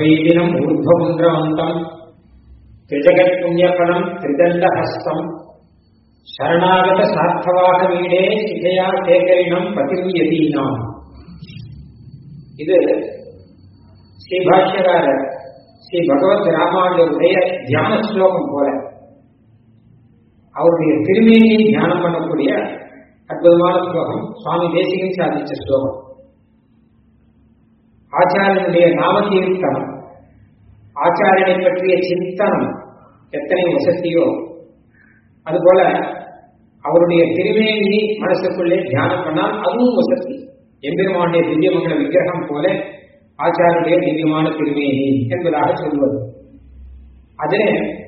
उपवीदिनम् ऊर्ध्वमुन्द्रवन्तम् त्रिजगत्पुण्यफलम् त्रिदण्डहस्तम् शरणागतसार्थवाहमीडे शिखया சேகரிணம் பதிம் யதீனாம் இது ஸ்ரீபாஷ்யகாரர் ஸ்ரீ பகவத் ராமானுடைய தியான ஸ்லோகம் போல அவருடைய திருமேனியை தியானம் பண்ணக்கூடிய அற்புதமான ஸ்லோகம் சுவாமி தேசிகன் சாதிச்ச ஸ்லோகம் ஆச்சாரியனுடைய நாமதீர்த்தனம் ஆச்சாரியனை பற்றிய சிந்தனம் எத்தனை வசதியோ அதுபோல அவருடைய திருமேனியை மனசுக்குள்ளே தியானம் பண்ணால் அதுவும் வசதி எம்பெருமானுடைய திவ்யமங்கல விக்கிரகம் போல ஆச்சாரிய திவ்யமான திருமேனி என்பதாக சொல்வது அதிலே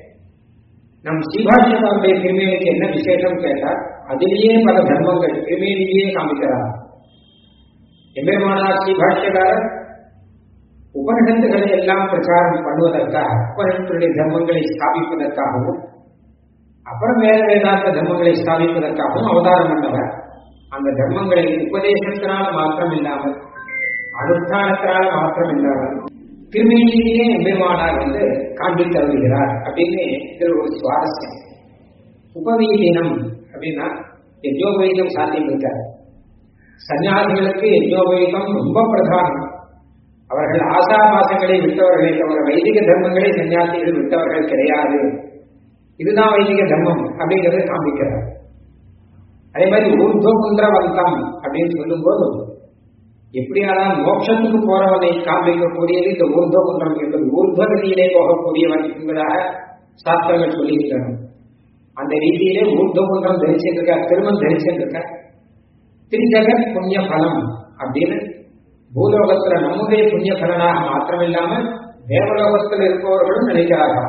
நம் ஸ்ரீபாஷ்யனுடைய திருமேனிக்கு என்ன விசேஷம் கேட்டால் அதிலேயே பல தர்மங்கள் திருமேனிலேயே காமிக்கிறார் எம்பெருமானார் ஸ்ரீபாஷ்யகாரர் உபனிஷத்துகளை எல்லாம் பிரச்சாரம் பண்ணுவதற்காக உபனிஷத்துடைய தர்மங்களை ஸ்தாபிப்பதற்காகவும் அப்புறம் வேத வேதாந்த தர்மங்களை ஸ்தாபிப்பதற்காகவும் அவதாரம் பண்ணவர் அந்த தர்மங்களை உபதேசத்தினால் மாத்திரம் இல்லாமல் அனுஷ்டானத்தினால் மாத்திரம் இல்லாமல் திருமணியிலேயே எம்பெருமானார் வந்து காண்பித்து வருகிறார் அப்படின்னு இதில் ஒரு சுவாரஸ்யம் உபவீதினம் அப்படின்னா யஜ்யோபவீதம் சாத்தியம் இருக்கார் சன்னியாசிகளுக்கு யஜ்யோபவீதம் ரொம்ப பிரதானம் அவர்கள் ஆசாபாசங்களை விட்டவர்களை தவிர வைதிக தர்மங்களை சன்னியாசிகள் விட்டவர்கள் கிடையாது இதுதான் வைதிக தர்மம் அப்படிங்கறத காண்பிக்கிறார் அதே மாதிரி ஊர்துவகுந்திரவந்தம் அப்படின்னு சொல்லும்போது எப்படியானால் மோட்சத்துக்கு போறவனை காண்பிக்கக்கூடியது இந்த ஊர்துவகுந்திரம் என்பது ஊர்துவகதியிலே போகக்கூடியவன் என்பதாக சாஸ்திரங்கள் சொல்லுகின்றன அந்த ரீதியிலே ஊர்துவகுந்திரம் தரிச்சிருக்க திருமணம் தரிச்சிருக்க திரிஜகத் புண்ணிய பலம் அப்படின்னு பூலோகத்துல நம்முடைய புண்ணிய பலனாக மாத்திரமில்லாம தேவலோகத்தில் இருப்பவர்களும் நினைக்கிறார்கள்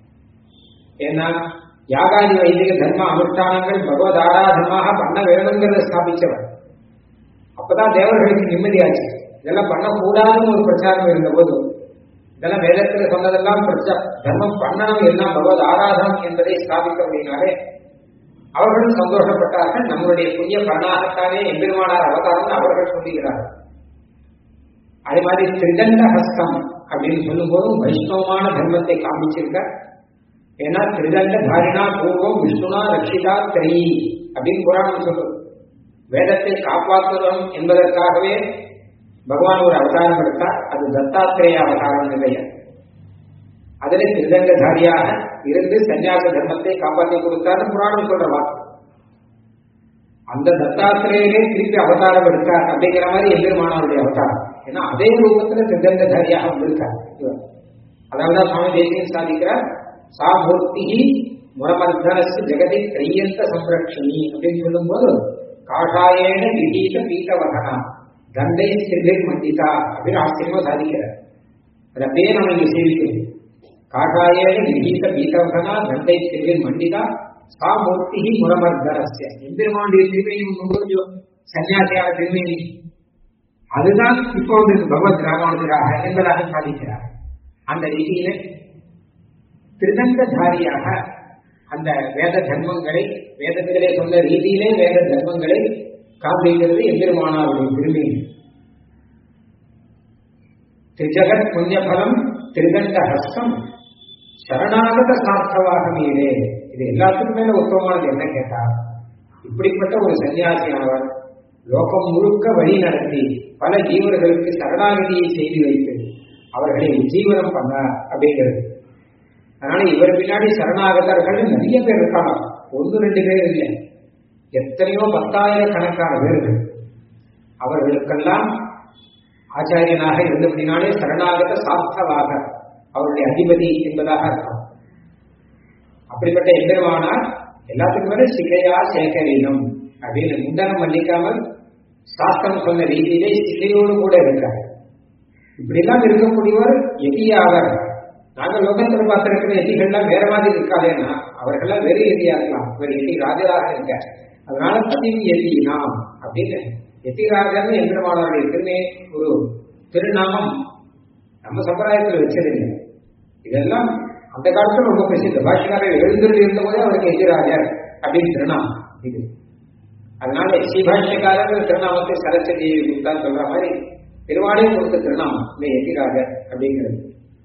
ஏன்னா யாகாதி வைதிக தர்ம அனுஷ்டானங்கள் பகவத் ஆராதனமாக பண்ண வேணுங்கிறத ஸ்தாபிச்சவர் அப்பதான் தேவர்களுக்கு நிம்மதியாச்சு இதெல்லாம் பண்ணக்கூடாதுன்னு ஒரு பிரச்சாரம் இருந்த போது இதெல்லாம் வேதத்துல சொன்னதெல்லாம் பிரச்சா தர்மம் பண்ணணும் எல்லாம் பகவத் ஆராதனம் என்பதை ஸ்தாபித்தபடினாலே அவர்களும் சந்தோஷப்பட்டார்கள் நம்மளுடைய புண்ணிய பலனாகத்தானே எம்பெருமானார் அவதாரம் அவர்கள் சொல்லுகிறார்கள் அதே மாதிரி திரிதண்ட ஹஸ்தம் அப்படின்னு சொல்லும்போது வைஷ்ணவமான தர்மத்தை காமிச்சிருக்க ஏன்னா திரிதண்ட தாரிணா பூர்வம் விஷ்ணுனா ரட்சிதா திரை அப்படின்னு புராணம் சொல்றது வேதத்தை காப்பாற்றுவோம் என்பதற்காகவே பகவான் ஒரு அவதாரம் எடுத்தார் அது தத்தாத்திரேய அவதாரம் நிலைய அதிலே திருதங்கதாரியாக இருந்து சன்னியாச தர்மத்தை காப்பாற்றி கொடுத்தார் புராணம் சொல்ற வாக்கு அந்த தத்தாத்திரேயரே திருப்பி அவதாரம் எடுத்தார் அப்படிங்கிற மாதிரி எம்பெருமானவருடைய அவதாரம் ஏன்னா அதே ரூபத்துல திருதங்கதாரியாக வந்திருக்கார் இவர் அதனாலதான் சுவாமி தேசியம் சாதிக்கிறார் சா மூர்த்தி முரமர்தனசு ஜெகதி கையந்த சம்ரட்சணி அப்படின்னு சொல்லும்போது காஷாயேன விகீத பீட்டவகனா தண்டை சிறுபிர் மண்டிதா அப்படின்னு ஆச்சரியமா சாதிக்கிறார் அது அப்படியே நம்ம இங்க சேவிக்கணும் காஷாயேன விகீத பீட்டவகனா தண்டை சிறுபிர் மண்டிதா சா மூர்த்தி முரமர்தனசிய எம்பெருமானுடைய திருமையும் கொஞ்சம் சன்னியாசியான திருமையை அதுதான் இப்போ வந்து பகவத் ராமானுஜராக என்பதாக சாதிக்கிறார் அந்த ரீதியில திருதங்கதாரியாக அந்த வேத தர்மங்களை வேதத்திலே சொன்ன ரீதியிலே வேத தர்மங்களை காண்பிக்கிறது எம்பெருமானாருடைய திருமி திரிஜகத் புண்ணியபலம் திருதண்ட ஹஸ்தம் சரணாகத சார்த்தவாக மீதே இது எல்லாத்துக்கும் மேல உத்தமமானது என்ன கேட்டா இப்படிப்பட்ட ஒரு சன்னியாசியானவர் லோகம் முழுக்க வழி நடத்தி பல ஜீவர்களுக்கு சரணாகதியை செய்து வைத்து அவர்களை உஜ்ஜீவனம் பண்ணார் அப்படிங்கிறது அதனால இவர் பின்னாடி சரணாகதர்கள் நிறைய பேர் இருக்காங்க ஒன்று ரெண்டு பேர் இல்லை எத்தனையோ பத்தாயிரக்கணக்கான பேர்கள் அவர்களுக்கெல்லாம் ஆச்சாரியனாக இருந்தபடினாலே சரணாகத சாஸ்தவாக அவருடைய அதிபதி என்பதாக இருக்கும் அப்படிப்பட்ட எம்பெருமானார் எல்லாத்துக்கும் மேல சிகையா சேகரினம் அப்படின்னு முண்டனம் மன்னிக்காமல் சாஸ்திரம் சொன்ன ரீதியிலே சிகையோடு கூட இருக்கார் இப்படிலாம் இருக்கக்கூடியவர் எதியாவர் நாங்கள் லோகத்தில் பார்த்திருக்கிற எதிகள்லாம் வேற மாதிரி இருக்காதேன்னா அவர்கள்லாம் வெறும் எதியா இருக்கலாம் இவர் எதி ராஜராக இருக்க அதனால பதிவு எதி நாம் அப்படின்னு எதிராஜன் எந்திரமானவருடைய திருமே ஒரு திருநாமம் நம்ம சம்பிரதாயத்தில் வச்சதில்லை இதெல்லாம் அந்த காலத்துல ரொம்ப பிரசித்த பாஷிகாரர் எழுந்திருந்து இருந்தபோதே அவருக்கு எதிராஜர் அப்படின்னு திருநாமம் இது அதனால ஸ்ரீபாஷ்யக்காரர் திருநாமத்தை சரஸ்வதி தான் சொல்ற மாதிரி திருவாளையும் கொடுத்த திருநாமம் இந்த எதிராஜர் அப்படிங்கிறது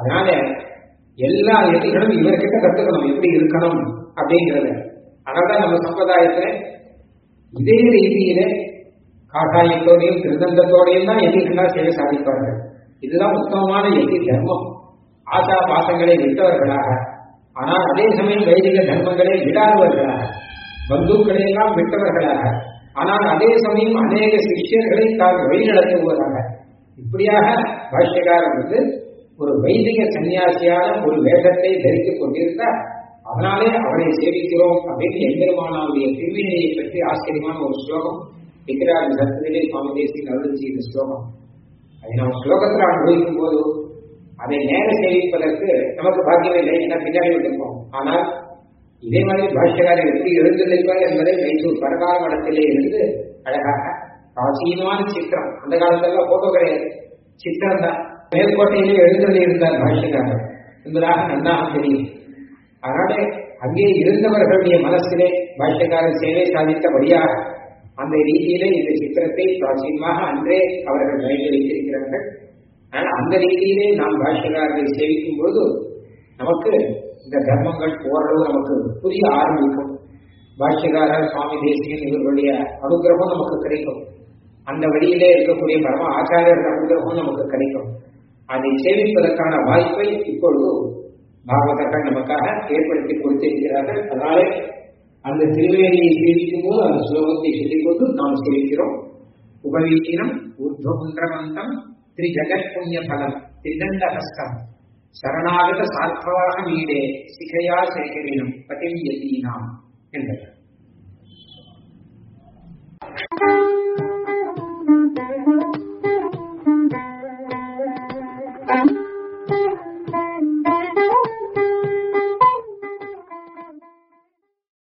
அதனால எல்லா எதிகளும் இவர்கிட்ட கத்துக்கணும் எப்படி இருக்கணும் அப்படிங்கிறத அதனால்தான் நம்ம சம்பிரதாயத்துல இதே ரீதியிலே காஷாயத்தோடையும் திருதந்தத்தோடையும் தான் எதிர்களாக சேவை சாதிப்பார்கள் இதுதான் உத்தமமான எதி தர்மம் ஆசா பாசங்களை விட்டவர்களாக ஆனால் அதே சமயம் வைதிக தர்மங்களை விடாதவர்களாக பந்துக்களை எல்லாம் விட்டவர்களாக ஆனால் அதே சமயம் அநேக சிஷ்யர்களை தான் வழிநடத்துவதாக இப்படியாக பாஷ்யக்காரர் வந்து ஒரு வைதிக சன்னியாசியான ஒரு வேஷத்தை தரித்துக் கொண்டிருந்தார் அதனாலே அவரை சேவிக்கிறோம் அப்படின்னு எம்பெருமானாவுடைய திருமேனியை பற்றி ஆச்சரியமான ஒரு ஸ்லோகம் விக்ராஜ் சத்திலே சுவாமி தேசியின் அருள் செய்த ஸ்லோகம் அதை நாம் ஸ்லோகத்தில் அனுபவிக்கும் போது அதை நேர சேவிப்பதற்கு நமக்கு பாக்கியம் இல்லை என்ன பின்னாடி விட்டுருக்கோம் ஆனால் இதே மாதிரி பாஷ்யக்காரர் எப்படி எழுந்திருப்பார் என்பதை மைசூர் பரகால மடத்திலே இருந்து அழகாக பிராச்சீனமான சித்திரம் அந்த காலத்துல போட்டோ கிடையாது சித்திரம் தான் மேற்கோட்டையிலே எழுந்தருளி இருந்தார் பாஷ்யக்காரர் என்பதாக நன்றாக தெரியும் அதனால அங்கே இருந்தவர்களுடைய மனசிலே பாஷ்யக்காரர் சேவை சாதித்தபடியாக அந்த ரீதியிலே இந்த சித்திரத்தை பிராச்சீனமாக அன்றே அவர்கள் வழங்கி வைத்திருக்கிறார்கள் ஆனால் அந்த ரீதியிலே நாம் பாஷ்யக்காரரை சேவிக்கும் பொழுது நமக்கு இந்த தர்மங்கள் ஓரளவு நமக்கு புரிய ஆரம்பிக்கும் பாஷ்யக்காரர் சுவாமி தேசியன் இவர்களுடைய அனுகிரகம் நமக்கு கிடைக்கும் அந்த வழியிலே இருக்கக்கூடிய பரம ஆச்சாரியர் அனுகிரகம் நமக்கு கிடைக்கும் அதை சேவிப்பதற்கான வாய்ப்பை இப்பொழுது பாகவதர்கள் நமக்காக ஏற்படுத்தி கொடுத்திருக்கிறார்கள் அதனாலே அந்த திருவேணியை சேவிக்கும் போது அந்த ஸ்லோகத்தை சொல்லிக்கொண்டு நாம் சேவிக்கிறோம் உபவீக்கினம் ஊர்துவகுந்திரமந்தம் திரி ஜெகத் புண்ணிய பலம் திரிதண்ட ஹஸ்தம் சரணாகத சார்த்தவாக மீடே சிகையா சேகரினம் பதிம் எதீனாம் என்றார்